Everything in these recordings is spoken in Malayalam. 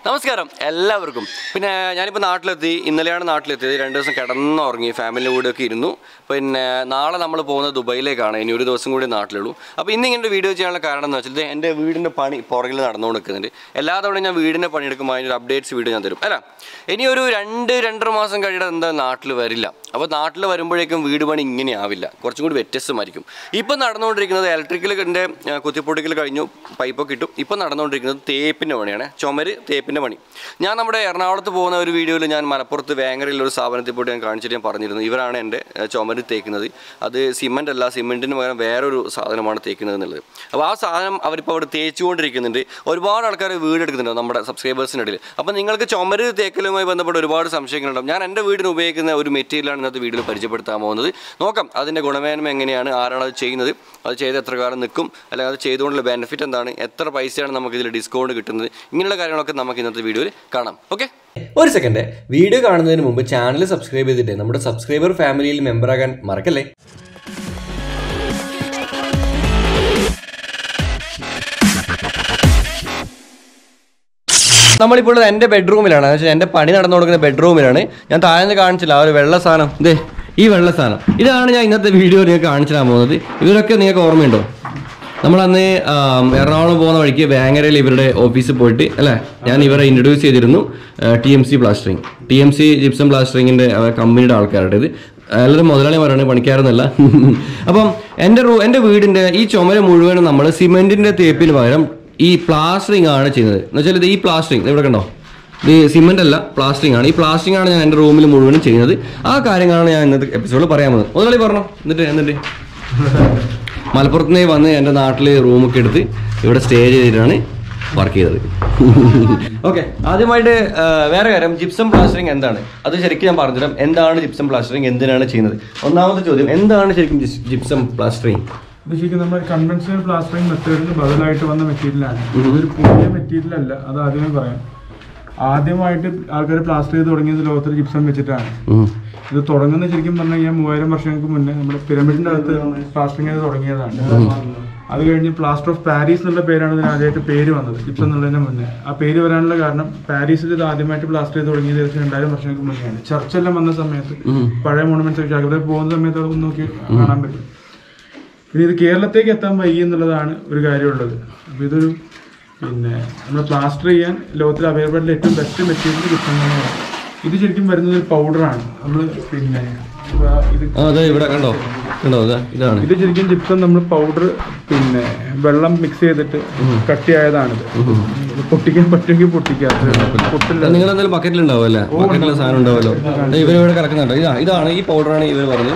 നമസ്കാരം എല്ലാവർക്കും പിന്നെ ഞാനിപ്പോൾ നാട്ടിലെത്തി ഇന്നലെയാണ് നാട്ടിലെത്തിയത് രണ്ട് ദിവസം കിടന്നുറങ്ങി ഫാമിലി കൂടെ ഒക്കെ ഇരുന്നു പിന്നെ നാളെ നമ്മൾ പോകുന്നത് ദുബൈയിലേക്കാണ് ഇനി ഒരു ദിവസം കൂടി നാട്ടിലുള്ളൂ അപ്പോൾ ഇന്ന് ഇങ്ങനെ ഒരു വീഡിയോ ചെയ്യാനുള്ള കാരണം എന്ന് വെച്ചാൽ ഇത് എൻ്റെ വീടിൻ്റെ പണി പുറകിൽ നടന്നുകൊണ്ട് നിൽക്കുന്നുണ്ട് എല്ലാ തവണയും ഞാൻ വീടിൻ്റെ പണിയെടുക്കുമ്പോൾ അതിൻ്റെ അപ്ഡേറ്റ്സ് വീഡിയോ ഞാൻ തരും അല്ല ഇനി ഒരു രണ്ട് രണ്ടര മാസം കഴിയുടെ എന്താ നാട്ടിൽ വരില്ല അപ്പോൾ നാട്ടിൽ വരുമ്പോഴേക്കും വീട് പണി ഇങ്ങനെ ആവില്ല കുറച്ചും കൂടി വ്യത്യസ്തമായിരിക്കും ഇപ്പം നടന്നുകൊണ്ടിരിക്കുന്നത് ഇലക്ട്രിക്കലിൻ്റെ കുത്തിപ്പൊട്ടിക്കൽ കഴിഞ്ഞു പൈപ്പൊക്കെ ഇട്ടു ഇപ്പം നടന്നുകൊണ്ടിരിക്കുന്നത് തേപ്പിൻ്റെ പണിയാണ് ചുമര് തേപ്പിൻ്റെ പണി ഞാൻ നമ്മുടെ എറണാകുളത്ത് പോകുന്ന ഒരു വീഡിയോയിൽ ഞാൻ മലപ്പുറത്ത് വേങ്ങരയിലുള്ള ഒരു സ്ഥാപനത്തിൽ പോയിട്ട് ഞാൻ കാണിച്ചിട്ട് ഞാൻ പറഞ്ഞിരുന്നു ഇവരാണ് എൻ്റെ ഏഹ്, ചുമര് തേക്കുന്നത് അത് സിമെൻ്റ് അല്ല സിമെൻറ്റിന് പകരം വേറൊരു സാധനമാണ് തേക്കുന്നത് എന്നുള്ളത് അപ്പോൾ ആ സാധനം അവരിപ്പോൾ അവിടെ തേച്ചുകൊണ്ടിരിക്കുന്നുണ്ട് ഒരുപാട് ആൾക്കാർ വീട് എടുക്കുന്നുണ്ട് നമ്മുടെ സബ്സ്ക്രൈബേഴ്സിൻ്റെ ഇടയിൽ അപ്പോൾ നിങ്ങൾക്ക് ചുമര് തേക്കലുമായി ബന്ധപ്പെട്ട് ഒരുപാട് സംശയങ്ങളുണ്ടാവും ഞാൻ എൻ്റെ വീടിന് ഉപയോഗിക്കുന്ന ഒരു മെറ്റീരിയലാണ് ഇന്നത്തെ വീഡിയോയിൽ പരിചയപ്പെടുത്താൻ പോകുന്നത് നോക്കാം അതിൻ്റെ ഗുണമേന്മ എങ്ങനെയാണ് ആരാണ് അത് ചെയ്യുന്നത് അത് ചെയ്ത് എത്ര കാലം നിൽക്കും അല്ലെങ്കിൽ അത് ചെയ്തുകൊണ്ടുള്ള ബെനിഫിറ്റ് എന്താണ് എത്ര പൈസയാണ് നമുക്ക് ഇതിൽ ഡിസ്കൗണ്ട് കിട്ടുന്നത് ഇങ്ങനെയുള്ള കാര്യങ്ങളൊക്കെ നമുക്ക് ഇന്നത്തെ വീഡിയോയിൽ കാണാം ഓക്കെ ഒരു സെക്കൻഡ് വീഡിയോ കാണുന്നതിന് മുമ്പ് ചാനൽ സബ്സ്ക്രൈബ് ചെയ്തിട്ട് നമ്മുടെ സബ്സ്ക്രൈബർ ഫാമിലിയിൽ മെമ്പറാകാൻ മറക്കല്ലേ നമ്മളിപ്പോൾ ഉള്ളത് എൻ്റെ ബെഡ്റൂമിലാണ് എന്ന് വെച്ചാൽ എൻ്റെ പണി നടന്നു കൊടുക്കുന്ന ബെഡ്റൂമിലാണ് ഞാൻ താഴെ നിന്ന് കാണിച്ചില്ല ആ ഒരു വെള്ള സാധനം ഇതേ ഈ വെള്ള സാധനം ഇതാണ് ഞാൻ ഇന്നത്തെ വീഡിയോ നിങ്ങൾക്ക് കാണിച്ചു തരാൻ പോകുന്നത് ഇവരൊക്കെ നിങ്ങൾക്ക് ഓർമ്മയുണ്ടോ നമ്മളന്ന് ആം, എറണാകുളം പോകുന്ന വഴിക്ക് വേങ്ങരയിൽ ഇവരുടെ ഓഫീസിൽ പോയിട്ട് അല്ലേ ഞാൻ ഇവരെ ഇൻട്രൊഡ്യൂസ് ചെയ്തിരുന്നു T M C plastering T M C gypsum പ്ലാസ്റ്ററിങ്ങിൻ്റെ കമ്പനിയുടെ ആൾക്കാരുടെ ഇത് എല്ലാവരും മുതലാളിമാരാണ് പണിക്കാരൊന്നുമല്ല അപ്പം എൻ്റെ റൂ എൻ്റെ വീടിൻ്റെ ഈ ചുമര് മുഴുവനും നമ്മൾ സിമെൻറ്റിൻ്റെ തേപ്പിന് പകരം ഈ പ്ലാസ്റ്ററിങ് ആണ് ചെയ്യുന്നത് എന്ന് വെച്ചാൽ ഇത് ഈ പ്ലാസ്റ്ററിങ് ഇവിടെ കണ്ടോ ഇത് സിമെന്റ് അല്ല പ്ലാസ്റ്ററിങ് ആണ് ഈ പ്ലാസ്റ്ററിങ് ആണ് ഞാൻ എൻ്റെ റൂമിൽ മുഴുവനും ചെയ്യുന്നത് ആ കാര്യങ്ങളാണ് ഞാൻ ഇന്നത്തെ എപ്പിസോഡിൽ പറയാൻ പോകുന്നത് മുതലാളി പറഞ്ഞോ എന്നിട്ട് എന്നിട്ട് മലപ്പുറത്ത് നിന്ന് വന്ന് എൻ്റെ നാട്ടിൽ റൂമൊക്കെ എടുത്ത് ഇവിടെ സ്റ്റേ ചെയ്തിട്ടാണ് വർക്ക് ചെയ്തത് ഓക്കെ ആദ്യമായിട്ട് ആ, വേറെ കാര്യം ജിപ്സം പ്ലാസ്റ്ററിങ് എന്താണ് അത് ശരിക്കും ഞാൻ പറഞ്ഞുതരാം എന്താണ് ജിപ്സം പ്ലാസ്റ്ററിങ് എന്തിനാണ് ചെയ്യുന്നത് ഒന്നാമത്തെ ചോദ്യം എന്താണ് ശരിക്കും ജിപ്സം പ്ലാസ്റ്ററിങ് ഇത് ശരിക്കും നമ്മുടെ കൺവെൻഷണൽ പ്ലാസ്റ്ററിംഗ് മെത്തേഡിന് ബദലായിട്ട് വന്ന മെറ്റീരിയലാണ് ഇതൊരു പുതിയ മെറ്റീരിയൽ അല്ല അത് ആദ്യമേ പറയാം ആദ്യമായിട്ട് ആൾക്കാർ പ്ലാസ്റ്റർ ചെയ്ത് തുടങ്ങിയത് ലോകത്തിൽ ജിപ്സം വെച്ചിട്ടാണ് ഇത് തുടങ്ങുന്ന ശരിക്കും പറഞ്ഞു കഴിഞ്ഞാൽ മൂവായിരം വർഷങ്ങൾക്ക് മുന്നേ നമ്മുടെ പിരമിഡിന്റെ അകത്ത് പ്ലാസ്റ്ററിംഗ് ചെയ്ത് തുടങ്ങിയതാണ് അത് കഴിഞ്ഞ് പ്ലാസ്റ്റർ ഓഫ് പാരീസ് എന്നുള്ള പേരാണ് ഇതിന് ആദ്യമായിട്ട് പേര് വന്നത് ജിപ്സം എന്നുള്ളതിന് മുന്നേ ആ പേര് വരാനുള്ള കാരണം പാരീസിൽ ഇത് ആദ്യമായിട്ട് പ്ലാസ്റ്റർ ചെയ്ത് തുടങ്ങിയത് ഏകദേശം രണ്ടായിരം വർഷങ്ങൾക്ക് മുന്നെയാണ് ചർച്ചെല്ലാം വന്ന സമയത്ത് പഴയ മോണമെന്റ്സ് ഒക്കെ അവിടെ പോകുന്ന സമയത്ത് അതൊന്ന് നോക്കി കാണാൻ പറ്റും പിന്നെ ഇത് കേരളത്തേക്ക് എത്താൻ വൈകി എന്നുള്ളതാണ് ഒരു കാര്യമുള്ളത് അപ്പോൾ ഇതൊരു പിന്നെ നമ്മൾ പ്ലാസ്റ്റർ ചെയ്യാൻ ലോകത്തിൽ അവൈലബിൾ ആയിട്ടുള്ള ഏറ്റവും ബെസ്റ്റ് മെറ്റീരിയൽ കിട്ടുന്നതാണ് ഇത് ശരിക്കും വരുന്നത് ഒരു പൗഡറാണ് നമ്മൾ പിന്നെ ഇപ്പൊ ഇത് ആ അതെ ഇവിടെ കണ്ടോ കണ്ടോ ഇതാ ഇതാണ് ഇത് ശരിക്കും ജിപ്സം നമ്മൾ പൗഡർ പിന്നെ വെള്ളം മിക്സ് ചെയ്തിട്ട് കട്ടിയായതാണിത് ഇത് പൊട്ടിക്കാൻ പറ്റുമെങ്കിൽ പൊട്ടിക്കാം പൊട്ടില്ല നിങ്ങൾ എന്തായാലും ബക്കറ്റിൽ ഉണ്ടാവുമല്ലേ ബക്കറ്റിലെ സാധനം ഉണ്ടാവുമല്ലോ ഇവർ ഇവിടെ കിടക്കുന്നുണ്ടോ ഇതാ ഇതാണ് ഈ പൗഡറാണ് ഇവർ പറഞ്ഞത്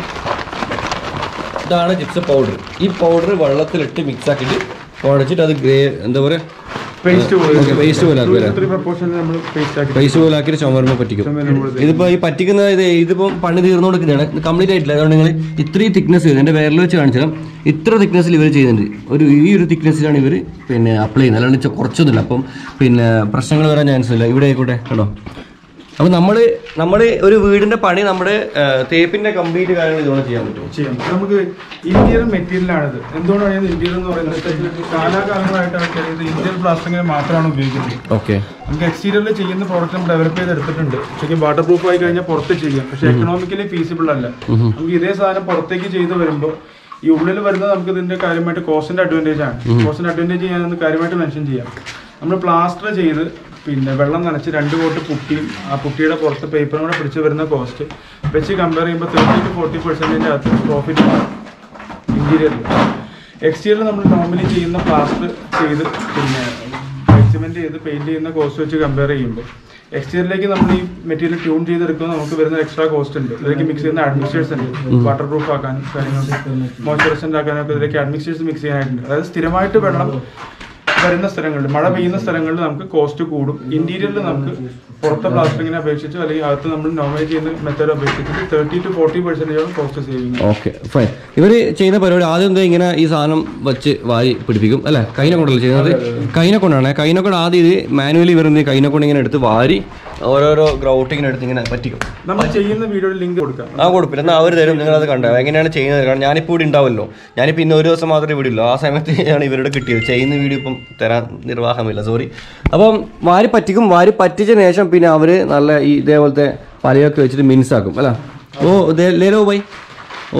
ഇതാണ് ജിപ്സം പൗഡർ ഈ പൗഡർ വെള്ളത്തിലിട്ട് മിക്സ് ആക്കിയിട്ട് കുഴച്ചിട്ട് അത് ഗ്രേ എന്താ പറയുക പേസ്റ്റ് പോലെ പേസ്റ്റ് പോലെ ആക്കുക ഇത്രയും പ്രപ്പോർഷനിൽ നമ്മൾ പേസ്റ്റ് ആക്കി പേസ്റ്റ് പോലെ ആക്കിയിട്ട് ചുമരുമ്പോൾ പറ്റിക്കും ഇതിപ്പോ ഈ പറ്റിക്കുന്ന ഇത് ഇതിപ്പോ പണി തീർന്നു കൊടുക്കുന്നതാണ് കംപ്ലീറ്റ് ആയിട്ടില്ല അതുകൊണ്ട് നിങ്ങൾ ഇത്രയും തിക്നെസ് ചെയ്ത് എൻ്റെ വിരൽ വെച്ച് കാണിച്ചാൽ ഇത്ര തിക്നെസ്സിൽ ഇവർ ചെയ്യുന്നുണ്ട് ഒരു ഈ ഒരു തിക്നെസ്സിലാണ് ഇവർ പിന്നെ അപ്ലൈ ചെയ്യുന്നത് അല്ലാണ്ട് ചെ- കുറച്ചൊന്നുമില്ല അപ്പം പിന്നെ പ്രശ്നങ്ങൾ വരാൻ ചാൻസ് ഇല്ല ഇവിടെ ആയിക്കോട്ടെ കേട്ടോ അപ്പം നമ്മൾ നമ്മൾ ഒരു വീടിന്റെ പണി നമ്മുടെ തേപ്പിന്റെ കംപ്ലീറ്റ് കാര്യങ്ങൾ ഇതുകൊണ്ട് ചെയ്യാൻ പറ്റും ചെയ്യാം നമുക്ക് ഇന്ത്യൻ മെറ്റീരിയൽ ആണിത് എന്തുകൊണ്ടാണ് ഇന്ത്യൻ എന്ന് പറയുന്നത് കാലാകാലങ്ങളായിട്ട് ആൾക്കാർ ഇത് ഇന്ത്യൻ പ്ലാസ്റ്റിക്കിന് മാത്രമാണ് ഉപയോഗിക്കുന്നത് ഓക്കെ നമുക്ക് എക്സ്റ്റീരിയറിൽ ചെയ്യുന്ന പ്രോഡക്റ്റ് നമ്മൾ ഡെവലപ്പ് ചെയ്ത് എടുത്തിട്ടുണ്ട് ശരിക്കും വാട്ടർ പ്രൂഫ് ആയി കഴിഞ്ഞാൽ പുറത്ത് ചെയ്യാം പക്ഷേ എക്കണോമിക്കലി ഫീസിബിൾ അല്ല നമുക്ക് ഇതേ സാധനം പുറത്തേക്ക് ചെയ്ത് വരുമ്പോൾ ഈ ഉള്ളിൽ വരുന്നത് നമുക്ക് ഇതിന്റെ കാര്യമായിട്ട് കോസ്റ്റിന്റെ അഡ്വാൻറ്റേജ് ആണ് കോസ്റ്റിന്റെ അഡ്വാൻറ്റേജ് ഞാനൊന്ന് കാര്യമായിട്ട് മെൻഷൻ ചെയ്യാം നമ്മൾ പ്ലാസ്റ്റർ ചെയ്ത് പിന്നെ വെള്ളം നനച്ച് രണ്ട് കോട്ട് പുട്ടിയും ആ പുട്ടിയുടെ പുറത്ത് പേപ്പറും കൂടെ പിടിച്ച് വരുന്ന കോസ്റ്റ് വെച്ച് കമ്പയർ ചെയ്യുമ്പോൾ തേർട്ടി ടു ഫോർട്ടി പെർസെൻറ്റേജ് അകത്ത് പ്രോഫിറ്റ് ഇന്റീരിയറിൽ എക്സ്റ്റീരിയർ നമ്മൾ നോർമലി ചെയ്യുന്ന പ്ലാസ്റ്റർ ചെയ്ത് പിന്നെ എക്സിമെന്റ് ചെയ്ത് പെയിന്റ് ചെയ്യുന്ന കോസ്റ്റ് വെച്ച് കമ്പയർ ചെയ്യുമ്പോൾ എക്സ്റ്റീരിയറിലേക്ക് നമ്മൾ ഈ മെറ്റീരിയൽ ട്യൂൺ ചെയ്തെടുക്കുമ്പോൾ നമുക്ക് വരുന്ന എക്സ്ട്രാ കോസ്റ്റ് ഉണ്ട് ഇതിലേക്ക് മിക്സ് ചെയ്യുന്ന അഡ്മിക്സ്റ്റേഴ്സ് ഉണ്ട് വാട്ടർ പ്രൂഫ് ആക്കാനും കാര്യങ്ങൾക്ക് മോയ്സ്ചറൈസൻ്റ് ആക്കാനൊക്കെ ഇതിലേക്ക് അഡ്മിക്സ്റ്റേഴ്സ് മിക്സ് ചെയ്യാനായിട്ടുണ്ട് അതായത് സ്ഥിരമായിട്ട് വെള്ളം വരുന്ന സ്ഥലങ്ങളിൽ മഴ പെയ്യുന്ന സ്ഥലങ്ങളിൽ നമുക്ക് കോസ്റ്റ് കൂടും ഇന്റീരിയറിൽ നമുക്ക് പുറത്തെ പ്ലാസ്റ്ററിങ്ങിനെ അപേക്ഷിച്ച് അല്ലെങ്കിൽ അകത്ത് നമ്മൾ നോർമലൈസ് ചെയ്യുന്ന മെത്തേഡ് അപേക്ഷിച്ചിട്ട് thirty to forty percentage cost saving okay fine ഇവർ ചെയ്യുന്ന പരിപാടി ആദ്യം എന്താ ഇങ്ങനെ ഈ സാധനം വെച്ച് വാരി പിടിപ്പിക്കും അല്ലേ കൈനെ കൊണ്ടല്ലേ ചെയ്യുന്നത് കൈനെ കൊണ്ടാണ് കൈനെ കൊണ്ട് ആദ്യം ഇത് മാനുവലി ഇവർ എന്ത് ചെയ്യും? കൈനെ കൊണ്ട് ഇങ്ങനെ എടുത്ത് വാരി ഓരോരോ ഗ്രൗട്ടിങ്ങനെ എടുത്ത് ഇങ്ങനെ പറ്റിക്കും നമ്മൾ ചെയ്യുന്ന വീഡിയോയിൽ ലിങ്ക് കൊടുക്കാം ആ കൊടുപ്പില്ല എന്നാൽ അവർ തരും നിങ്ങളത് കണ്ടോ എങ്ങനെയാണ് ചെയ്യുന്നത് കാരണം ഞാനിപ്പോൾ ഇവിടെ ഉണ്ടാവല്ലോ ഞാനിപ്പോൾ ഇന്ന് ഒരു ദിവസം മാത്രമേ ഇവിടെ ഉള്ളൂ ആ സമയത്ത് ആണ് ഇവരുടെ കിട്ടിയത് ചെയ്യുന്ന വീഡിയോ ഇപ്പം തരാൻ നിർവാഹമില്ല സോറി അപ്പം വാരി പറ്റിക്കും വാരി പറ്റിച്ച ശേഷം പിന്നെ അവർ നല്ല ഈ ഇതേപോലത്തെ പലയൊക്കെ വെച്ചിട്ട് മിൻസാക്കും അല്ല ഓ ലേലോ ബൈ ഓ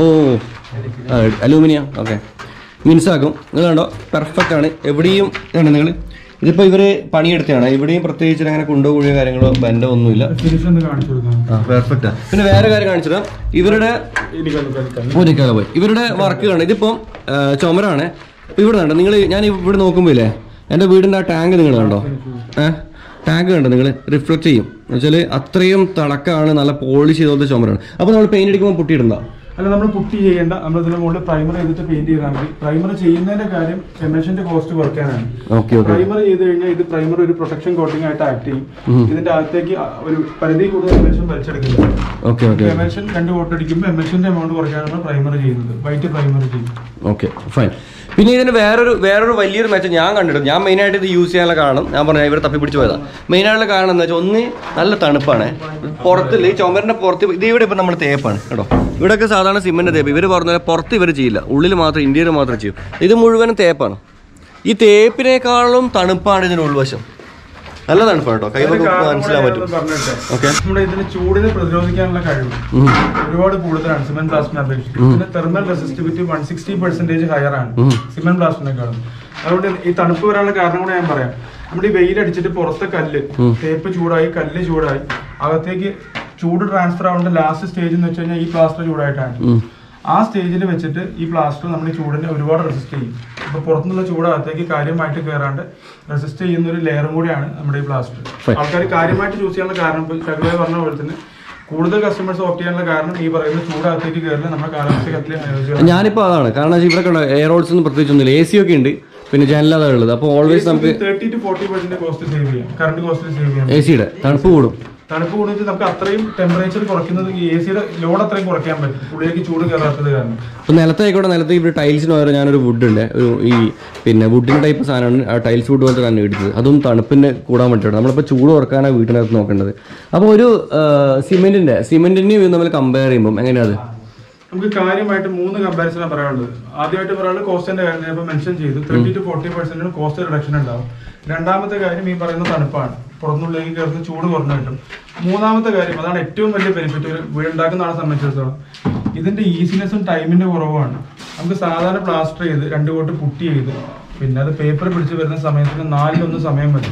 അലൂമിനിയം ഓക്കെ മിൻസാക്കും നിങ്ങൾ കണ്ടോ പെർഫെക്റ്റ് ആണ് എവിടെയും കണ്ടോ നിങ്ങൾ ഇതിപ്പോൾ ഇവർ പണിയെടുത്തതാണ് ഇവിടെയും പ്രത്യേകിച്ച് അങ്ങനെ കൊണ്ടുപോകുകയോ കാര്യങ്ങളോ ബന്ധോ ഒന്നുമില്ല ഫിനിഷ് ഒന്ന് കാണിച്ചു കൊടുക്കാം ആ പെർഫെക്റ്റ് പിന്നെ വേറെ കാര്യം കാണിച്ചത് ഇവരുടെ എനിക്കൊന്ന് കളിക്കാം ഒരിക്കല പോയി ഇവരുടെ വർക്ക് കണ്ട് ഇതിപ്പം ആ, ചുമരാണ് ഇപ്പൊ ഇവിടെ കണ്ടോ നിങ്ങൾ ഞാൻ ഇവിടെ നോക്കുമ്പോൾ ഇല്ലേ എൻ്റെ വീടിൻ്റെ ആ ടാങ്ക് നിങ്ങൾ കണ്ടോ ഏഹ് ടാങ്ക് കണ്ടോ നിങ്ങൾ റിഫ്ലക്ട് ചെയ്യും എന്നുവെച്ചാൽ അത്രയും തിളക്കമാണ് നല്ല പോളിഷ് ചെയ്തോളത്തെ ചുമരാണ് അപ്പോൾ നമ്മൾ പെയിന്റ് അടിക്കുമ്പോൾ പൊട്ടിയിടണ്ട അല്ല നമ്മൾ പുട്ടി ചെയ്യേണ്ട നമ്മൾ ഇതിന്റെ മുകളിൽ പ്രൈമർ ചെയ്തിട്ട് പെയിന്റ് ചെയ്താൽ മതി പ്രൈമർ ചെയ്യുന്നതിന്റെ കാര്യം എമേഷന്റെ കോസ്റ്റ് കുറയ്ക്കാനാണ് ഓക്കെ ഓക്കെ പ്രൈമർ ചെയ്ത് കഴിഞ്ഞാൽ ഇത് പ്രൈമർ ഒരു പ്രൊട്ടക്ഷൻ കോട്ടിംഗ് ആയിട്ട് ആക്ട് ചെയ്യും ഇതിന്റെ അകത്തേക്ക് ഒരു പരിധി കൂടുതൽ എമേഷൻ വലിച്ചെടുക്കില്ല ഓക്കെ ഓക്കെ എമേഷൻ രണ്ട് കോട്ട് അടിക്കുമ്പോൾ എമേഷന്റെ എമൗണ്ട് കുറയ്ക്കാനാണ് പ്രൈമർ ചെയ്യുന്നത് വൈറ്റ് പ്രൈമർ ചെയ്യും ഓക്കെ ഫൈൻ പിന്നെ ഇതിന് വേറൊരു വേറൊരു വലിയൊരു മെച്ചം ഞാൻ കണ്ടിട്ടുണ്ട് ഞാൻ മെയിനായിട്ട് ഇത് യൂസ് ചെയ്യാനുള്ള കാരണം ഞാൻ പറഞ്ഞ ഇവരെ തപ്പി പിടിച്ച് പോയതാണ് മെയിനായിട്ടുള്ള കാരണം എന്താ വെച്ചാൽ ഒന്ന് നല്ല തണുപ്പാണ് പുറത്തില്ല ഈ ചുമരിൻ്റെ പുറത്ത് ഇത് ഇവിടെ ഇപ്പം നമ്മൾ തേപ്പാണ് കേട്ടോ ഇവിടെയൊക്കെ സാധാരണ സിമെന്റ് തേപ്പ് ഇവർ പറഞ്ഞ പോലെ പുറത്ത് ഇവർ ചെയ്യില്ല ഉള്ളിൽ മാത്രം ഇന്ത്യയിൽ മാത്രം ചെയ്യും ഇത് മുഴുവനും തേപ്പാണ് ഈ തേപ്പിനേക്കാളും തണുപ്പാണ് ഇതിൻ്റെ ഉൾവശം നല്ല തണുപ്പാണ് കേട്ടോ കൈ നമുക്ക് മനസ്സിലാൻ പറ്റും പറഞ്ഞിട്ട് ഓക്കെ നമ്മുടെ ഇതിന് ചൂടിനെ പ്രതിരോധിക്കാനുള്ള കഴിവ് ഒരുപാട് കൂടുതലാണ് സിമെന്റ് പ്ലാസ്റ്റിനെ അപേക്ഷിച്ച് ഇതിന്റെ thermal resistivity one sixty percentage higher ആണ് സിമെന്റ് പ്ലാസ്റ്റിനേക്കാളും അതുകൊണ്ട് ഈ തണുപ്പ് വരാനുള്ള കാരണം കൂടെ ഞാൻ പറയാം നമ്മുടെ ഈ വെയിലടിച്ചിട്ട് പുറത്തെ കല്ല് തേപ്പ് ചൂടായി കല്ല് ചൂടായി അകത്തേക്ക് ചൂട് ട്രാൻസ്ഫർ ആവേണ്ട ലാസ്റ്റ് സ്റ്റേജ് എന്ന് വെച്ച് കഴിഞ്ഞാൽ ഈ പ്ലാസ്റ്റർ ചൂടായിട്ടാണ് ആ സ്റ്റേജിൽ വെച്ചിട്ട് ഈ പ്ലാസ്റ്റർ നമ്മൾ ഈ ചൂടിനെ ഒരുപാട് റെസിസ്റ്റ് ചെയ്യും അപ്പൊ പുറത്തുനിന്നുള്ള ചൂട് അകത്തേക്ക് കാര്യമായിട്ട് കയറാണ്ട് റെസിസ്റ്റ് ചെയ്യുന്ന ഒരു ലെയറും കൂടിയാണ് നമ്മുടെ ഈ പ്ലാസ്റ്റർ ആൾക്കാർ കാര്യമായിട്ട് ചൂസ് ചെയ്യാനുള്ള കാരണം ഇപ്പൊ ചകലയെ പറഞ്ഞ പോലെ തന്നെ കൂടുതൽ കസ്റ്റമേഴ്സ് ഓപ്റ്റ് ചെയ്യാനുള്ള കാരണം ഈ പറയുന്ന ചൂട് അകത്തേക്ക് കയറില്ല നമ്മുടെ കാലാവസ്ഥയ്ക്ക് അത്രയും അനുയോജ്യമാണ് ഞാനിപ്പോൾ അതാണ് കാരണം ഇവിടെ കണ്ടോ എയർ ഹോൾസ് ഒന്നും പ്രത്യേകിച്ചൊന്നുമില്ല എ സി ഒക്കെ ഉണ്ട് പിന്നെ ജനലതാണ് ഉള്ളത് അപ്പോൾ ഓൾവേസ് നമുക്ക് thirty to forty percent cost save ചെയ്യാം കറണ്ട് കോസ്റ്റ് സേവ് ചെയ്യാം എ സിയുടെ തണുപ്പ് കൂടും തണുപ്പ് കൂടുതൽ നമുക്ക് അത്രയും ടെമ്പറേച്ചർ കുറയ്ക്കുന്നത് ഈ എ സിയുടെ ലോഡ് അത്രയും കുറയ്ക്കാൻ പറ്റും ഉള്ളിലേക്ക് ചൂട് കയറാത്തത് കാരണം അപ്പോൾ നിലത്തായിക്കോട്ടെ നിലത്ത് ഇവിടെ ടൈൽസിന് പകരം ഞാനൊരു വുഡ് ഉണ്ട് ഒരു ഈ പിന്നെ വുഡിൻ്റെ ടൈപ്പ് സാധനമാണ് ആ ടൈൽസ് വുഡ് പോലത്തെ തന്നെ എടുത്തത് അതും തണുപ്പിന് കൂടാൻ വേണ്ടിയിട്ടാണ് നമ്മളിപ്പോൾ ചൂട് കുറക്കാനാണ് വീട്ടിനകത്ത് നോക്കേണ്ടത് അപ്പോൾ ഒരു സിമെൻറ്റിൻ്റെ സിമെൻറ്റിനെയും നമ്മൾ കമ്പയർ ചെയ്യുമ്പോൾ എങ്ങനെയാണ് നമുക്ക് കാര്യമായിട്ട് മൂന്ന് കമ്പാരിസണാണ് പറയാനുള്ളത് ആദ്യമായിട്ട് പറയാനുള്ളത് കോസ്റ്റിന്റെ കാര്യം ഞാൻ ഇപ്പോൾ മെൻഷൻ ചെയ്തു തേർട്ടി ടു ഫോർട്ടി പെർസെന്റിന് കോസ്റ്റ് റിഡക്ഷൻ ഉണ്ടാവും രണ്ടാമത്തെ കാര്യം ഈ പറയുന്ന തണുപ്പാണ് പുറത്തുനിന്നുള്ളിലേക്ക് കയറുന്ന ചൂട് കുറഞ്ഞു കിട്ടും മൂന്നാമത്തെ കാര്യം അതാണ് ഏറ്റവും വലിയ ബെനിഫിറ്റ് ഒരു വീടുണ്ടാക്കുന്ന ആളെ സംബന്ധിച്ചിടത്തോളം ഇതിന്റെ ഈസിനെസ്സും ടൈമിന്റെ കുറവാണ് നമുക്ക് സാധാരണ പ്ലാസ്റ്റർ ചെയ്ത് രണ്ട് കോട്ട് പുട്ടി ചെയ്ത് പിന്നെ അത് പേപ്പർ പിടിച്ച് വരുന്ന സമയത്തിന് നാലിലൊന്ന് സമയം മതി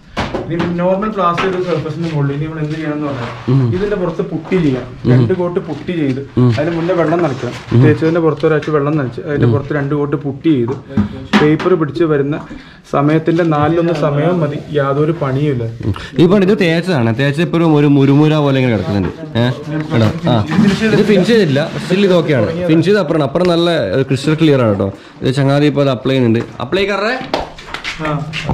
ഇനി നോർമൽ പ്ലാസ്റ്റർ ചെയ്ത സർഫസിന്റെ മുകളിൽ ഇനി നമ്മൾ എന്ത് ചെയ്യണം എന്ന് പറഞ്ഞാൽ ഇതിന്റെ പുറത്ത് പുട്ടി ചെയ്യാം രണ്ട് കോട്ട് പുട്ടി ചെയ്ത് അതിന് മുന്നേ വെള്ളം നനയ്ക്കണം തേച്ചതിന്റെ പുറത്ത് ഒരാഴ്ച വെള്ളം നനച്ച് അതിന്റെ പുറത്ത് രണ്ട് കോട്ട് പുട്ടി ചെയ്ത് പേപ്പർ പിടിച്ച് വരുന്ന സമയത്തിന്റെ നാലിലൊന്ന് സമയം മതി യാതൊരു പണിയുമില്ല ഇപ്പോൾ ഇത് തേച്ചതാണ് തേച്ച ഇപ്പോഴും ഒരു മുരുമുര പോലെ ഇങ്ങനെ കിടക്കുന്നുണ്ട് ഏഹ് കേട്ടോ ആ ഇത് ഫിനിഷ് ചെയ്തിട്ടില്ല സ്റ്റിൽ ഇത് ഓക്കെയാണ് ഫിനിഷ് ചെയ്ത് അപ്പുറം അപ്പുറം നല്ല ക്രിസ്റ്റൽ ക്ലിയർ ആണ് കേട്ടോ ഇത് ചങ്ങാതി ഇപ്പോൾ അത് അപ്ലൈ ചെയ്യുന്നുണ്ട് അപ്ലൈ കറേ ആ.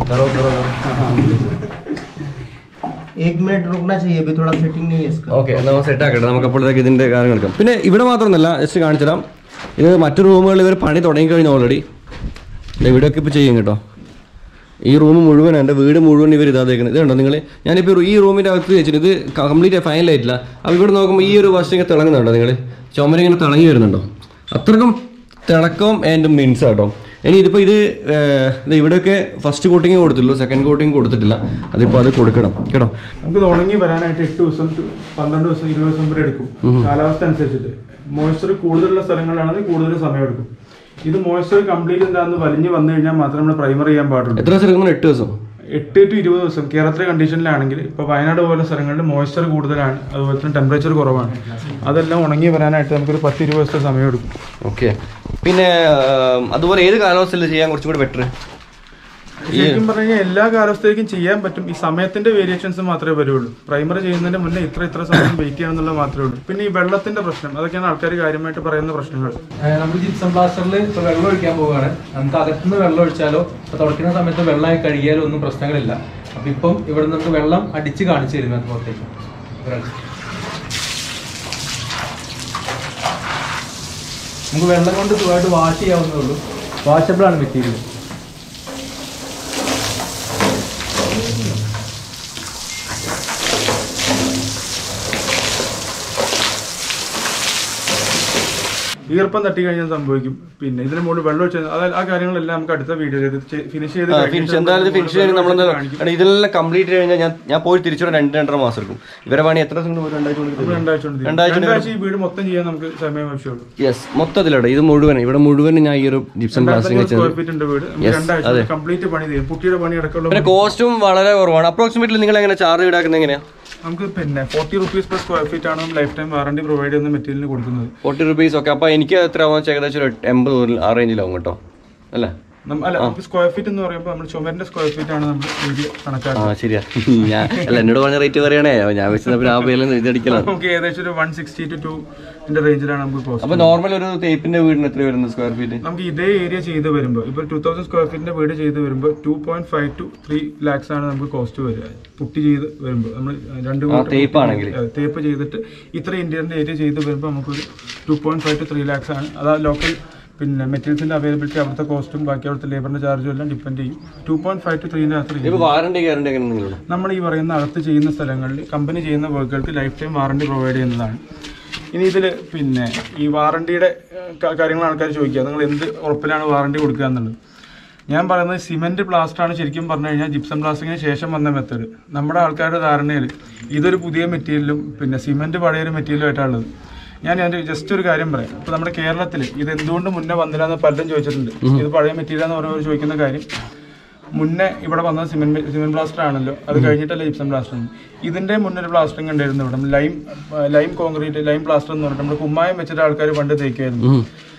एक मिनट रुकना चाहिए अभी थोड़ा सेटिंग नहीं है इसका ഓക്കെ നമുക്ക് സെറ്റ് ആക്കട്ടെ നമുക്ക് അപ്പോഴത്തേക്ക് ഇതിന്റെ കാര്യം എടുക്കാം പിന്നെ ഇവിടെ മാത്രമൊന്നുമല്ല ജസ്റ്റ് കാണിച്ചു തരാം ഇത് മറ്റു റൂമുകളിൽ ഇവർ പണി തുടങ്ങി കഴിഞ്ഞു ഓൾറെഡി ഇവിടെയൊക്കെ ഇപ്പോൾ ചെയ്യും കേട്ടോ ഈ റൂം മുഴുവൻ എൻ്റെ വീട് മുഴുവൻ ഇവർ ഇതാ തേക്കുന്നത് ഇതുണ്ടോ നിങ്ങൾ ഞാനിപ്പോൾ ഈ റൂമിൻ്റെ അകത്ത് വെച്ചിട്ട് ഇത് കംപ്ലീറ്റ് ഫൈനൽ ആയിട്ടില്ല അപ്പോൾ ഇവിടെ നോക്കുമ്പോൾ ഈ ഒരു വശം ഇങ്ങനെ തിളങ്ങുന്നുണ്ടോ നിങ്ങൾ ചുമരിങ്ങനെ തിളങ്ങി വരുന്നുണ്ടോ അത്രക്കും തിളക്കം ആൻഡ് മിൻസ് കേട്ടോ ഇനി ഇതിപ്പോൾ ഇത് ഏർ, ഇത് ഇവിടെയൊക്കെ ഫസ്റ്റ് കോട്ടിങ് കൊടുത്തുള്ളൂ സെക്കൻഡ് കോട്ടിങ് കൊടുത്തിട്ടില്ല അതിപ്പോൾ അത് കൊടുക്കണം കേട്ടോ നമുക്ക് ഇത് ഉണങ്ങി വരാനായിട്ട് എട്ട് ദിവസം to പന്ത്രണ്ട് ദിവസം ഇരുപത് ദിവസം വരെ എടുക്കും കാലാവസ്ഥ അനുസരിച്ചിട്ട് മോയ്സ്ചർ കൂടുതലുള്ള സ്ഥലങ്ങളിലാണെങ്കിൽ കൂടുതൽ സമയം എടുക്കും ഇത് മോയ്സ്ചർ കംപ്ലീറ്റ് എന്താന്ന് വലിഞ്ഞ് വന്നു കഴിഞ്ഞാൽ മാത്രമേ നമ്മൾ പ്രൈമർ ചെയ്യാൻ പാടുള്ളൂ എത്ര ദിവസം എടുക്കുന്നു എട്ട് ദിവസം എട്ട് ടു ഇരുപത് ദിവസം കേരളത്തിലെ കണ്ടീഷനിലാണെങ്കിൽ ഇപ്പോൾ വയനാട് പോലെ സ്ഥലങ്ങളിൽ മോയ്സ്ചർ കൂടുതലാണ് അതുപോലെ തന്നെ ടെമ്പറേച്ചർ കുറവാണ് അതെല്ലാം ഉണങ്ങി വരാനായിട്ട് നമുക്കൊരു പത്ത് ഇരുപത് ദിവസത്തെ സമയം എടുക്കും ഓക്കെ പിന്നെ ആം, അതുപോലെ ഏത് കാലാവസ്ഥയിൽ ചെയ്യാൻ കുറച്ചും കൂടി ബെറ്റർ ശരിക്കും പറഞ്ഞു കഴിഞ്ഞാൽ എല്ലാ കാലാവസ്ഥയിലേക്കും ചെയ്യാൻ പറ്റും ഈ സമയത്തിന്റെ വേരിയേഷൻസ് മാത്രമേ വരുള്ളൂ പ്രൈമർ ചെയ്യുന്നതിന് മുന്നേ ഇത്ര ഇത്ര സമയം വെയിറ്റ് ചെയ്യണമെന്നുള്ളത് മാത്രമേ ഉള്ളൂ പിന്നെ ഈ വെള്ളത്തിന്റെ പ്രശ്നം അതൊക്കെയാണ് ആൾക്കാർ കാര്യമായിട്ട് പറയുന്ന പ്രശ്നങ്ങൾ ഏഹ് നമുക്ക് ജിപ്സം പ്ലാസ്റ്ററിൽ ഇപ്പോൾ വെള്ളം ഒഴിക്കാൻ പോവുകയാണ് നമുക്ക് അകത്തുനിന്ന് വെള്ളം ഒഴിച്ചാലോ ഇപ്പോൾ തുടക്കുന്ന സമയത്ത് വെള്ളമായി കഴുകിയാലോ ഒന്നും പ്രശ്നങ്ങളില്ല അപ്പൊ ഇപ്പം ഇവിടെ നമുക്ക് വെള്ളം അടിച്ച് കാണിച്ചു തരും അത് പുറത്തേക്ക് ഇവിടെ അടിച്ച്. നമുക്ക് വെള്ളം കൊണ്ട് സുഖമായിട്ട് വാഷ് ചെയ്യാവുന്നേ ഉള്ളൂ വാഷബിൾ ആണ് മെറ്റീരിയൽ ഈർപ്പം തട്ടി കഴിഞ്ഞാൽ സംഭവിക്കും പിന്നെ ഇതിന് മുകളിൽ വെള്ളം ഒഴിച്ച് അതായത് ആ കാര്യങ്ങളെല്ലാം നമുക്ക് അടുത്ത വീഡിയോ ഫിനിഷ് ചെയ്ത് ഫിനിഷ് കഴിഞ്ഞിട്ട് എന്തായാലും ഫിനിഷ് ചെയ്ത് നമ്മളെന്താ കാണിക്കും. കാരണം ഇതെല്ലാം കംപ്ലീറ്റ് കഴിഞ്ഞാൽ ഞാൻ ഞാൻ പോയി തിരിച്ചു രണ്ട് രണ്ടര മാസം എടുക്കും ഇവരെ പണി എത്ര ദിവസം കൊണ്ട് രണ്ടാഴ്ച കൊണ്ട് നമുക്ക് രണ്ടാഴ്ച കൊണ്ട് തീരും. രണ്ടാഴ്ച കൊണ്ട് രണ്ടാഴ്ച ഈ വീട് മൊത്തം ചെയ്യാൻ നമുക്ക് സമയം ആവശ്യമുള്ളൂ യെസ് മൊത്തത്തിലവിടെ ഇത് മുഴുവൻ ഇവിടെ മുഴുവൻ ഞാൻ ഈ ഒരു ജിപ്സം പ്ലാസ്റ്റിക് സ്ക്വയർ വെച്ചത് ഫീറ്റ് ഉണ്ട് വീട് നമുക്ക് Yes, രണ്ടാഴ്ച അതെ. കംപ്ലീറ്റ് പണി ചെയ്യും കുട്ടിയുടെ പണി അടക്കമുള്ള പിന്നെ കോസ്റ്റും വളരെ കുറവാണ് അപ്രോക്സിമേറ്റ്ലി നിങ്ങൾ എങ്ങനെ ചാർജ് ഈടാക്കുന്നത് എങ്ങനെയാ നമുക്ക് പിന്നെ forty rupees per square feet ആണ് നമ്മൾ ലൈഫ് ടൈം വാറണ്ടി പ്രൊവൈഡ് ചെയ്യുന്ന മെറ്റീരിയലിന് കൊടുക്കുന്നത് ഫോർട്ടി റുപ്പീസ് ഒക്കെ അപ്പൊ എനിക്ക് എത്ര ആവും ഏകദേശം ഒരു എൺപത് മുതൽ ആ റേഞ്ചിലാവും കേട്ടോ അല്ലേ നം- അല്ല നമുക്ക് സ്ക്വയർ ഫീറ്റ് എന്ന് പറയുമ്പോൾ നമ്മൾ ചുമരിന്റെ സ്ക്വയർ ഫീറ്റ് ആണ് നമ്മൾ വീഡിയോ ആ കണക്കാക്കുന്നത് ശരിയാ ഞാൻ അല്ല എന്നോട് പറഞ്ഞ റേറ്റ് പറയണേ ഞാൻ വെച്ചാൽ പിന്നെ ആ പേരിൽ ഇതടിക്കണം നമുക്ക് ഏകദേശം ഒരു വൺ സിക്സ്റ്റി ടു ടു ന്റെ റേഞ്ചിലാണ് നമുക്ക് കോസ്റ്റ് അപ്പൊ നോർമൽ ഒരു തേപ്പിന്റെ വീടിന് എത്ര വരുന്നത് സ്ക്വയർ ഫീറ്റ് നമുക്ക് ഇതേ ഏരിയ ചെയ്ത് വരുമ്പോൾ ഇപ്പോൾ ടൂ തൗസൻഡ് സ്ക്വയർ ഫീറ്റിന്റെ വീട് ചെയ്ത് വരുമ്പോൾ two point five to three lakhs ആണ് നമുക്ക് കോസ്റ്റ് വരിക പുട്ടി ചെയ്ത് വരുമ്പോൾ നമ്മൾ രണ്ട് കൂട്ടം പുട്ടി തേപ്പാണെങ്കിൽ. ചെയ്ത്, അതെ, തേപ്പ് ചെയ്തിട്ട് ഇത്ര ഇന്ത്യൻ്റെ ഏരിയ ചെയ്ത് വരുമ്പോൾ നമുക്കൊരു two point five to three lakhs ആണ് അതാ ലോക്കൽ പിന്നെ മെറ്റീരിയൽസിന്റെ അവൈലബിലിറ്റി അവിടുത്തെ കോസ്റ്റും ബാക്കി അവിടുത്തെ ലേബറിന്റെ ചാർജും എല്ലാം ഡിപ്പെൻഡ് ചെയ്യും ടു പോയിന്റ് ഫൈവ് ടു ത്രീൻ്റെ അത്ര ഇപ്പൊ വാറണ്ടി ഗ്യാരണ്ടി എങ്ങനെ നിങ്ങളുണ്ട് നമ്മൾ ഈ പറയുന്ന അകത്ത് ചെയ്യുന്ന സ്ഥലങ്ങളിൽ കമ്പനി ചെയ്യുന്ന വർക്കുകൾക്ക് ലൈഫ് ടൈം വാറണ്ടി പ്രൊവൈഡ് ചെയ്യുന്നതാണ് ഇനി ഇതിൽ പിന്നെ ഈ വാറണ്ടിയുടെ കാര്യങ്ങൾ ആൾക്കാർ ചോദിക്കുക നിങ്ങൾ എന്ത് ഉറപ്പിലാണ് വാറണ്ടി കൊടുക്കുക എന്നുള്ളത് ഞാൻ പറയുന്നത് സിമെന്റ് പ്ലാസ്റ്റർ ആണ് ശരിക്കും പറഞ്ഞു കഴിഞ്ഞാൽ ജിപ്സം പ്ലാസ്റ്റിക്കിന് ശേഷം വന്ന മെത്തേഡ് നമ്മുടെ ആൾക്കാരുടെ ധാരണയിൽ ഇതൊരു പുതിയ മെറ്റീരിയലും പിന്നെ സിമെന്റ് പഴയൊരു മെറ്റീരിയലും ആയിട്ടാണുള്ളത് ഞാൻ അതിന്റെ ജസ്റ്റ് ഒരു കാര്യം പറയാം ഇപ്പൊ നമ്മുടെ കേരളത്തിൽ ഇത് എന്തുകൊണ്ട് മുന്നേ വന്നില്ല എന്ന് പലരും ചോദിച്ചിട്ടുണ്ട് ഇത് പഴയ മെറ്റീരിയൽ എന്ന് പറയുമ്പോൾ ചോദിക്കുന്ന കാര്യം മുന്നേ ഇവിടെ വന്നത് സിമെന്റ് സിമെന്റ് പ്ലാസ്റ്റർ ആണല്ലോ അത് കഴിഞ്ഞിട്ടല്ല ജിപ്സം പ്ലാസ്റ്റർ ഇതിന്റെ മുന്നേ ഒരു പ്ലാസ്റ്ററിംഗ് ഉണ്ടായിരുന്നു ഇവിടെ lime lime concrete lime plaster എന്ന് പറഞ്ഞിട്ട് നമ്മൾ കുമ്മായം വെച്ചിട്ട് ആൾക്കാർ പണ്ട് തേക്കായിരുന്നു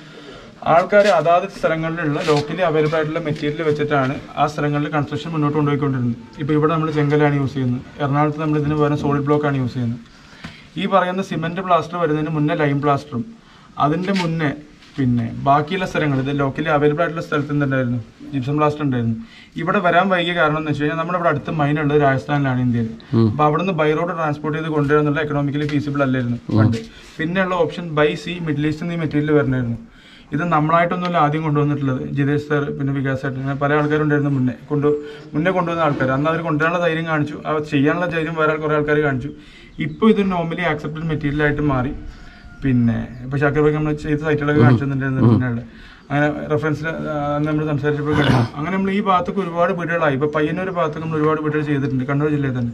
ആൾക്കാർ അതാത് സ്ഥലങ്ങളിലുള്ള ലോക്കലി അവൈലബിൾ ആയിട്ടുള്ള മെറ്റീരിയൽ വെച്ചിട്ടാണ് ആ സ്ഥലങ്ങളിൽ കൺസ്ട്രക്ഷൻ മുന്നോട്ട് കൊണ്ടുപോയിക്കൊണ്ടിരുന്നത് ഇപ്പോൾ ഇവിടെ നമ്മൾ ചെങ്കലാണ് യൂസ് ചെയ്യുന്നത് എറണാകുളത്ത് നമ്മൾ ഇതിന് പകരം സോളിഡ് ബ്ലോക്ക് ആണ് യൂസ് ചെയ്യുന്നത് ഈ പറയുന്ന സിമെന്റ് പ്ലാസ്റ്റർ വരുന്നതിന് മുന്നേ ലൈം പ്ലാസ്റ്ററും അതിന്റെ മുന്നേ പിന്നെ ബാക്കിയുള്ള സ്ഥലങ്ങൾ ഇത് ലോക്കലി അവൈലബിൾ ആയിട്ടുള്ള സ്ഥലത്ത് എന്തുണ്ടായിരുന്നു ജിപ്സം പ്ലാസ്റ്റർ ഉണ്ടായിരുന്നു ഇവിടെ വരാൻ വൈകിയ കാരണം എന്ന് വെച്ച് കഴിഞ്ഞാൽ നമ്മുടെ ഇവിടെ അടുത്ത് മൈൻ ഉള്ളത് രാജസ്ഥാനിലാണ് ഇന്ത്യയിൽ അപ്പൊ അവിടെ നിന്ന് ബൈ റോഡ് ട്രാൻസ്പോർട്ട് ചെയ്ത് കൊണ്ടുവരാൻ എന്നുള്ള എക്കണോമിക്കലി ഫീസിബിൾ അല്ലായിരുന്നു പണ്ട് പിന്നെയുള്ള option by sea middle east നിന്ന് ഈ മെറ്റീരിയൽ വരണമായിരുന്നു ഇത് നമ്മളായിട്ടൊന്നുമല്ല ആദ്യം കൊണ്ടുവന്നിട്ടുള്ളത് ജിതേഷ് സാർ പിന്നെ വികാസ് സാർ അങ്ങനെ പല ആൾക്കാരുണ്ടായിരുന്നു മുന്നേ കൊണ്ടു മുന്നേ കൊണ്ടുവന്ന ആൾക്കാർ അന്ന് അവർ കൊണ്ടുവരാനുള്ള ധൈര്യം കാണിച്ചു അവർ ചെയ്യാനുള്ള ധൈര്യം വേറെ കുറേ ആൾക്കാർ കാണിച്ചു ഇപ്പോൾ ഇത് നോർമലി ആക്സെപ്റ്റഡ് മെറ്റീരിയൽ ആയിട്ട് മാറി പിന്നെ ഇപ്പൊ ഷാക്കിർ ഭായി നമ്മൾ ചെയ്ത സൈറ്റുകളൊക്കെ കാണിച്ചു തന്നിട്ടുണ്ടായിരുന്നു മുന്നേ അങ്ങനെ റെഫറൻസിൽ നമ്മൾ സംസാരിച്ചപ്പോൾ കണ്ടു അങ്ങനെ നമ്മൾ ഈ ഭാഗത്തൊക്കെ ഒരുപാട് വീടുകളായി ഇപ്പൊ പയ്യന്നൂർ ഭാഗത്തൊക്കെ നമ്മൾ ഒരുപാട് വീടുകൾ ചെയ്തിട്ടുണ്ട് കണ്ണൂർ ജില്ലയിൽ തന്നെ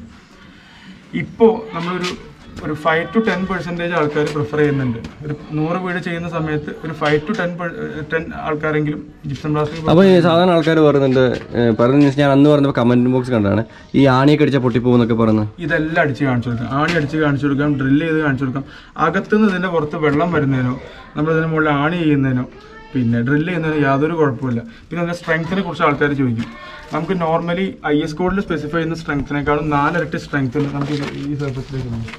ഇപ്പോൾ നമ്മളൊരു ഒരു ഫൈവ് ടു ടെൻ പെർസെൻറ്റേജ് ആൾക്കാർ പ്രിഫർ ചെയ്യുന്നുണ്ട് ഒരു നൂറ് വീട് ചെയ്യുന്ന സമയത്ത് ഒരു ഫൈവ് ടു ടെൻ ടെൻ ആൾക്കാരെങ്കിലും ജിപ്സം പ്ലാസ്റ്റിക് അപ്പൊ ഈ സാധാരണ ആൾക്കാർ പറയുന്നുണ്ട് ഏഹ്, പറയുന്നത് വെച്ചാൽ ഞാൻ അന്ന് പറഞ്ഞപ്പോൾ കമന്റ് ബോക്സ് കണ്ടാണ് ഈ ആണിയൊക്കെ അടിച്ചാൽ പൊട്ടിപ്പോകുന്നൊക്കെ പറയുന്നത് ഇതെല്ലാം അടിച്ച് കാണിച്ചു കൊടുക്കാം ആണി അടിച്ച് കാണിച്ചു കൊടുക്കാം ഡ്രില്ല് ചെയ്ത് കാണിച്ചു കൊടുക്കാം അകത്തുനിന്ന് ഇതിന്റെ പുറത്ത് വെള്ളം വരുന്നതിനോ നമ്മൾ ഇതിന് മുകളിൽ ആണി ചെയ്യുന്നതിനോ പിന്നെ ഡ്രില്ല് ചെയ്യുന്നതിന് യാതൊരു കുഴപ്പമില്ല പിന്നെ അതിന്റെ സ്ട്രെങ്ത്തിനെ കുറിച്ച് ആൾക്കാർ ചോദിക്കും നമുക്ക് നോർമലി ഐ എസ് കോഡിൽ സ്പെസിഫൈ ചെയ്യുന്ന സ്ട്രെങ്ത്തിനേക്കാളും നാലിരട്ടി സ്ട്രെങ്ത് നമുക്ക് ഇത് ഈ സർഫസിലേക്ക് ഉണ്ട്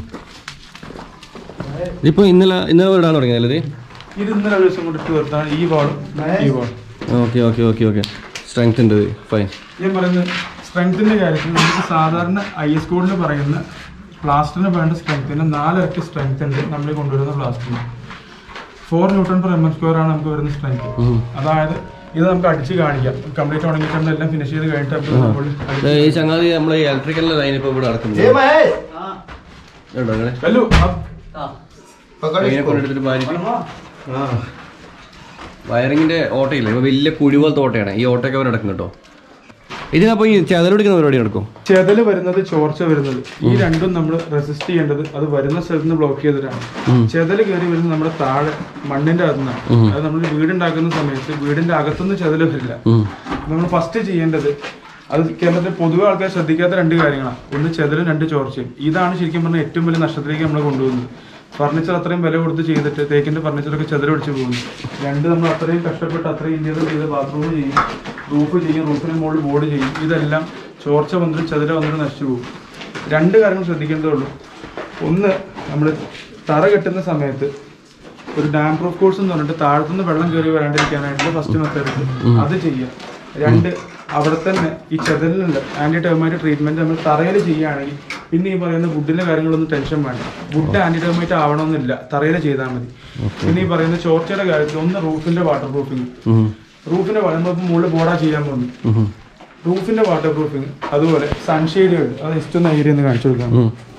ഇതിപ്പോ ഇന്നലെ ഇന്നലെ ഇടാൻ തുടങ്ങിയല്ലേ ഇത് ഇന്നലെ ഒരു ദിവസം കൊണ്ട് ഇട്ട് തീർത്താണ് ഈ വാളും ഈ വാളും okay okay okay okay strength ഉണ്ട് ഫൈൻ ഞാൻ പറയുന്നത് സ്ട്രെങ്ത്തിന്റെ കാര്യത്തിൽ നമുക്ക് സാധാരണ ഐ എസ് കോഡിൽ പറയുന്ന പ്ലാസ്റ്ററിന് വേണ്ട സ്ട്രെങ്ത്തിന് നാലിരട്ടി സ്ട്രെങ്ത് ഉണ്ട് നമ്മൾ ഈ കൊണ്ടുവരുന്ന പ്ലാസ്റ്ററിന് four newton per M M square ആണ് നമുക്ക് വരുന്ന സ്ട്രെങ്ത് അതായത് ഇത് നമുക്ക് അടിച്ച് കാണിക്കാം കംപ്ലീറ്റ് ഉണങ്ങിയിട്ടുണ്ട് എല്ലാം ഫിനിഷ് ചെയ്ത് കഴിഞ്ഞിട്ട് നമുക്ക് മുകളിൽ അടി- ഈ ചങ്ങാതി നമ്മളെ ഇലക്ട്രിക്കലിന്റെ ലൈൻ ഇപ്പൊ ഇവിടെ നടക്കുന്നത് ये महेश ഉണ്ടോ അങ്ങനെ കല്ലു, അപ്പ്. पकड़ ഇങ്ങനെ इसको കൊണ്ടെടുത്തിട്ട് ഭാര്യക്ക് हाँ വയറിങ്ങിന്റെ ഓട്ടയില്ലേ ഇപ്പൊ വലിയ കുഴി പോലത്തെ ഓട്ടയാണ് ഈ ഓട്ടയൊക്കെ അവർ നടക്കും കേട്ടോ ഇതിനപ്പോ ഈ ചെതലൊടിക്കുന്ന പരിപാടി നടക്കും ചെതല് വരുന്നത് ചോർച്ച വരുന്നത് ഈ രണ്ടും നമ്മൾ റെസിസ്റ്റ് ചെയ്യേണ്ടത് അത് വരുന്ന സ്ഥലത്ത് നിന്ന് ബ്ലോക്ക് ചെയ്തിട്ടാണ് ചെതല് കയറി വരുന്നത് നമ്മുടെ താഴെ മണ്ണിന്റെ അകത്തുനിന്നാണ് അത് നമ്മൾ വീടുണ്ടാക്കുന്ന സമയത്ത് വീടിന്റെ അകത്തുനിന്ന് ചെതല് വരില്ല നമ്മൾ ഫസ്റ്റ് ചെയ്യേണ്ടത് അത് കേരളത്തിൽ പൊതുവെ ആൾക്കാർ ശ്രദ്ധിക്കാത്ത രണ്ട് കാര്യങ്ങളാണ് ഒന്ന് ചെതലും രണ്ട് ചോർച്ചയും ഇതാണ് ശരിക്കും പറഞ്ഞാൽ ഏറ്റവും വലിയ നഷ്ടത്തിലേക്ക് നമ്മൾ കൊണ്ടുപോകുന്നത് ഫർണിച്ചർ അത്രയും വില കൊടുത്ത് ചെയ്തിട്ട് തേക്കിന്റെ ഫർണിച്ചറൊക്കെ ചെതൽ പിടിച്ച് പോകുന്നു രണ്ട് നമ്മൾ അത്രയും കഷ്ടപ്പെട്ട് അത്രയും ഇന്ത്യയിൽ ചെയ്ത് ബാത്റൂം ചെയ്യും റൂഫ് ചെയ്യും റൂഫിന് മുകളിൽ ബോർഡ് ചെയ്യും ഇതെല്ലാം ചോർച്ച വന്നിട്ട് ചെതല വന്നിട്ട് നശിച്ചു പോകും രണ്ട് കാര്യങ്ങൾ ശ്രദ്ധിക്കേണ്ടതേ ഉള്ളൂ ഒന്ന് നമ്മൾ തറ കെട്ടുന്ന സമയത്ത് ഒരു ഡാം പ്രൂഫ് കോഴ്സ് എന്ന് പറഞ്ഞിട്ട് താഴത്തുനിന്ന് വെള്ളം കയറി വരാണ്ടിരിക്കാനായിട്ട് ഫസ്റ്റ് മെത്തേഡ് അത് ചെയ്യുക രണ്ട് അവിടെ തന്നെ ഈ ചെതലിനുള്ള ആന്റി ടെർമൈറ്റ് ട്രീറ്റ്മെന്റ് നമ്മൾ തറയിൽ ചെയ്യുകയാണെങ്കിൽ പിന്നെ ഈ പറയുന്ന വുഡിന്റെ കാര്യങ്ങളൊന്നും ടെൻഷൻ വേണ്ട വുഡ് ആന്റി ടെർമൈറ്റ് ആവണമെന്നില്ല തറയിൽ ചെയ്താൽ മതി പിന്നെ ഈ പറയുന്ന ചോർച്ചയുടെ കാര്യത്തിൽ ഒന്ന് റൂഫിന്റെ വാട്ടർ പ്രൂഫിങ് റൂഫിന്റെ നമ്മളിപ്പോൾ മുകളിൽ ബോർഡാ ചെയ്യാൻ പോകുന്നു റൂഫിന്റെ വാട്ടർ പ്രൂഫിങ് അതുപോലെ സൺഷെയ്ഡുകൾ അത് ജസ്റ്റ് ഒന്ന് ഏരിയ ഒന്ന് കാണിച്ചു കൊടുക്കാം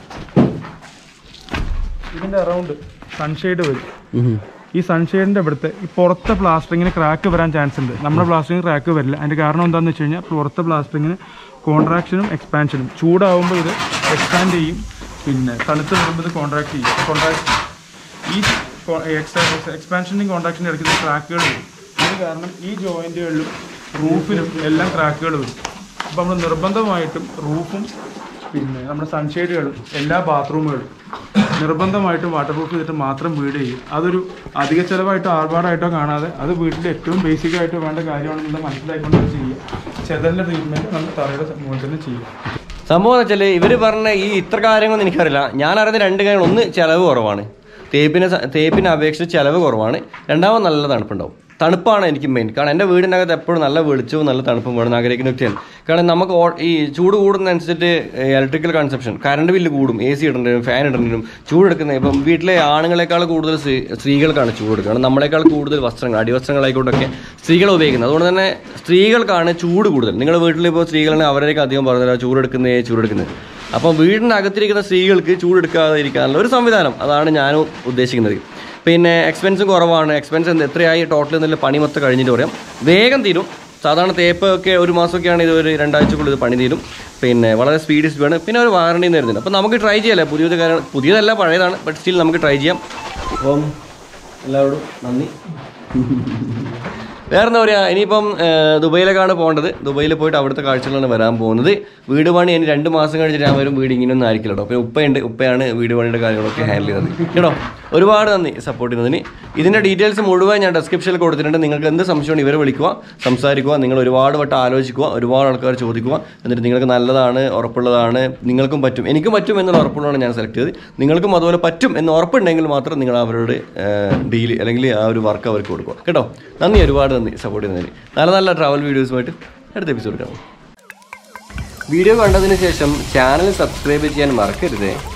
ഇതിന്റെ അറൗണ്ട് സൺഷെയ്ഡ് വരും ഈ സൺഷെയ്ഡിന്റെ ഇവിടുത്തെ ഈ പുറത്തെ പ്ലാസ്റ്ററിങ്ങിന് ക്രാക്ക് വരാൻ ചാൻസ് ഉണ്ട് നമ്മുടെ പ്ലാസ്റ്ററിങ് ക്രാക്ക് വരില്ല അതിന്റെ കാരണം എന്താണെന്ന് വെച്ച് കഴിഞ്ഞാൽ പുറത്തെ പ്ലാസ്റ്ററിങ്ങിന് കോൺട്രാക്ഷനും എക്സ്പാൻഷനും ചൂടാവുമ്പോൾ ഇത് എക്സ്പാൻഡ് ചെയ്യും പിന്നെ തണുത്ത് വരുമ്പോൾ ഇത് കോൺട്രാക്ട് ചെയ്യും കോൺട്രാക്ട് ഈ എക്സ്പാൻഷൻ്റെയും കോൺട്രാക്ഷൻ്റെ ഇടയ്ക്ക് ക്രാക്കുകൾ വരും ഇത് കാരണം ഈ ജോയിന്റുകളിലും റൂഫിലും എല്ലാം ക്രാക്കുകൾ വരും അപ്പോൾ നമ്മൾ നിർബന്ധമായിട്ടും റൂഫും പിന്നെ നമ്മുടെ സൺഷെയ്ഡുകളും എല്ലാ ബാത്റൂമുകളും നിർബന്ധമായിട്ടും വാട്ടർ പ്രൂഫ് ചെയ്തിട്ട് മാത്രം വീട് ചെയ്യും അതൊരു അധിക ചിലവായിട്ടോ ആർഭാടായിട്ടോ കാണാതെ അത് വീട്ടിൽ ഏറ്റവും ബേസിക് ആയിട്ട് വേണ്ട കാര്യമാണെന്നുള്ളത് മനസ്സിലാക്കിക്കൊണ്ട് അത് ചെയ്യുക ചെതലിൻ്റെ ട്രീറ്റ്മെൻറ്റ് നമ്മൾ തറയുടെ മുകളിൽ തന്നെ ചെയ്യും സംഭവം എന്ന് വെച്ചാൽ ഇവർ പറഞ്ഞ ഈ ഇത്ര കാര്യങ്ങളൊന്നും എനിക്കറിയില്ല ഞാൻ അറിയുന്ന രണ്ട് കാര്യങ്ങൾ ഒന്ന് ചിലവ് കുറവാണ് തേപ്പിനെ സ- തേപ്പിനെ അപേക്ഷിച്ച് ചിലവ് കുറവാണ് രണ്ടാമത് നല്ല തണുപ്പുണ്ടാവും തണുപ്പാണ് എനിക്ക് മെയിൻ കാരണം എൻ്റെ വീടിൻ്റെ അകത്ത് എപ്പോഴും നല്ല വെളിച്ചവും നല്ല തണുപ്പും വേണം ആഗ്രഹിക്കുന്ന വ്യക്തിയാണ് കാരണം നമുക്ക് ഓ- ഈ ചൂട് കൂടുന്നതനുസരിച്ചിട്ട് ഇലക്ട്രിക്കൽ കൺസപ്ഷൻ കറണ്ട് ബില്ല് കൂടും എ സി ഇടേണ്ടി വരും ഫാൻ ഇടേണ്ടി വരും ചൂടെടുക്കുന്ന ഇപ്പം വീട്ടിലെ ആണുങ്ങളെക്കാൾ കൂടുതൽ സ്ത്രീ സ്ത്രീകൾക്കാണ് ചൂട് എടുക്കുക കാരണം നമ്മളെക്കാൾ കൂടുതൽ വസ്ത്രങ്ങൾ അടിവസ്ത്രങ്ങളായിക്കോട്ടൊക്കെ സ്ത്രീകൾ ഉപയോഗിക്കുന്നത് അതുകൊണ്ട് തന്നെ സ്ത്രീകൾക്കാണ് ചൂട് കൂടുതൽ നിങ്ങളുടെ വീട്ടിൽ ഇപ്പോൾ സ്ത്രീകളാണ് അവരേക്ക് അധികം പറഞ്ഞത് ചൂടെടുക്കുന്നേ ചൂടെടുക്കുന്നത് അപ്പം വീടിൻ്റെ അകത്തിരിക്കുന്ന സ്ത്രീകൾക്ക് ചൂടെടുക്കാതെ ഇരിക്കാനുള്ള ഒരു സംവിധാനം അതാണ് ഞാനും ഉദ്ദേശിക്കുന്നത് പിന്നെ എക്സ്പെൻസും കുറവാണ് എക്സ്പെൻസ് എന്ത് എത്രയായി ടോട്ടൽ എന്നുള്ള പണി മൊത്തം കഴിഞ്ഞിട്ട് പറയാം വേഗം തീരും സാധാരണ തേപ്പ് ഒക്കെ ഒരു മാസമൊക്കെയാണ് ഇത് ഒരു രണ്ടാഴ്ചക്കുള്ളിൽ ഇത് പണി തീരും പിന്നെ വളരെ സ്പീഡ് സ്പീഡാണ് പിന്നെ ഒരു വാറണ്ടി തരുന്നുണ്ട് അപ്പോൾ നമുക്ക് ട്രൈ ചെയ്യാമല്ലേ പുതിയത് കാര്യം പുതിയതല്ല പഴയതാണ് ബട്ട് സ്റ്റിൽ നമുക്ക് ട്രൈ ചെയ്യാം അപ്പം എല്ലാവരോടും നന്ദി വേറെ എന്താ പറയുക ഇനിയിപ്പം ഏഹ്, ദുബൈയിലേക്കാണ് പോകേണ്ടത് ദുബൈയിൽ പോയിട്ട് അവിടുത്തെ കാഴ്ചകളാണ് വരാൻ പോകുന്നത് വീട് പണി ഇനി രണ്ട് മാസം കഴിഞ്ഞിട്ട് ഞാൻ വരും വീട് ഇങ്ങനെയൊന്നും ആയിരിക്കില്ല കേട്ടോ പിന്നെ ഉപ്പയുണ്ട് ഉപ്പയാണ് വീട് പണിയുടെ കാര്യങ്ങളൊക്കെ ഹാൻഡിൽ ചെയ്യുന്നത് കേട്ടോ ഒരുപാട് നന്ദി സപ്പോർട്ട് ചെയ്യുന്നതിന് ഇതിൻ്റെ ഡീറ്റെയിൽസ് മുഴുവൻ ഞാൻ ഡിസ്ക്രിപ്ഷനിൽ കൊടുത്തിട്ടുണ്ട് നിങ്ങൾക്ക് എന്ത് സംശയമാണ് ഇവരെ വിളിക്കുക സംസാരിക്കുക നിങ്ങൾ ഒരുപാട് വട്ടം ആലോചിക്കുക ഒരുപാട് ആൾക്കാർ ചോദിക്കുക എന്നിട്ട് നിങ്ങൾക്ക് നല്ലതാണ് ഉറപ്പുള്ളതാണ് നിങ്ങൾക്കും പറ്റും എനിക്കും പറ്റും എന്നുള്ള ഉറപ്പുള്ളതാണ് ഞാൻ സെലക്ട് ചെയ്തത് നിങ്ങൾക്കും അതുപോലെ പറ്റും എന്ന് ഉറപ്പുണ്ടെങ്കിൽ മാത്രം നിങ്ങൾ അവരുടെ ഡീൽ അല്ലെങ്കിൽ ആ ഒരു വർക്ക് അവർക്ക് കൊടുക്കുക കേട്ടോ നന്ദി ഒരുപാട് നന്ദി സപ്പോർട്ട് ചെയ്യുന്നതിന് നല്ല നല്ല ട്രാവൽ വീഡിയോസുമായിട്ട് അടുത്ത എപ്പിസോഡ് കാണാം വീഡിയോ കണ്ടതിന് ശേഷം ചാനൽ സബ്സ്ക്രൈബ് ചെയ്യാൻ മറക്കരുതേ